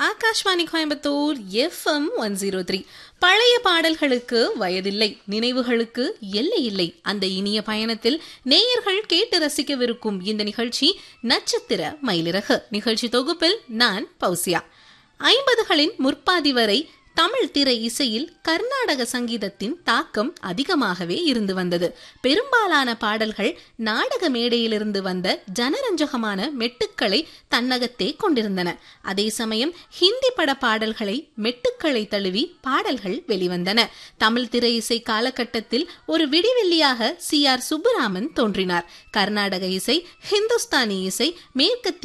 Akashvani Coimbatore FM one zero three பழைய பாடல்களுக்கு வயதில்லை நினைவுகளுக்கு எல்லை இல்லை அந்த இனிய பயணத்தில் நேயர்கள் கேட்டு ரசிக்கவிருக்கும் இந்த நிகழ்ச்சி நட்சத்திர மயிலிறகு நிகழ்ச்சி தொகுப்பில் நான் பௌசியா ஐம்பதுகளின் முற்பாதி வரை தமிழ் திரை இசையில் கர்நாடக சங்கீதத்தின் தாக்கம் அதிகமாகவே இருந்து வந்தது பெரும்பாலான பாடல்கள் நாடக மேடையிலிருந்து வந்த ஜனரஞ்சகமான மெட்டுக்களை தன்னகத்தே கொண்டிருந்தன அதே சமயம் ஹிந்தி பட பாடல்களை மெட்டுக்களை தழுவி பாடல்கள் வெளிவந்தன தமிழ் திரை இசை காலகட்டத்தில் ஒரு விடிவெள்ளியாக சி ஆர் சுப்புராமன் தோன்றினார் கர்நாடக இசை ஹிந்துஸ்தானி இசை மேற்கத்திய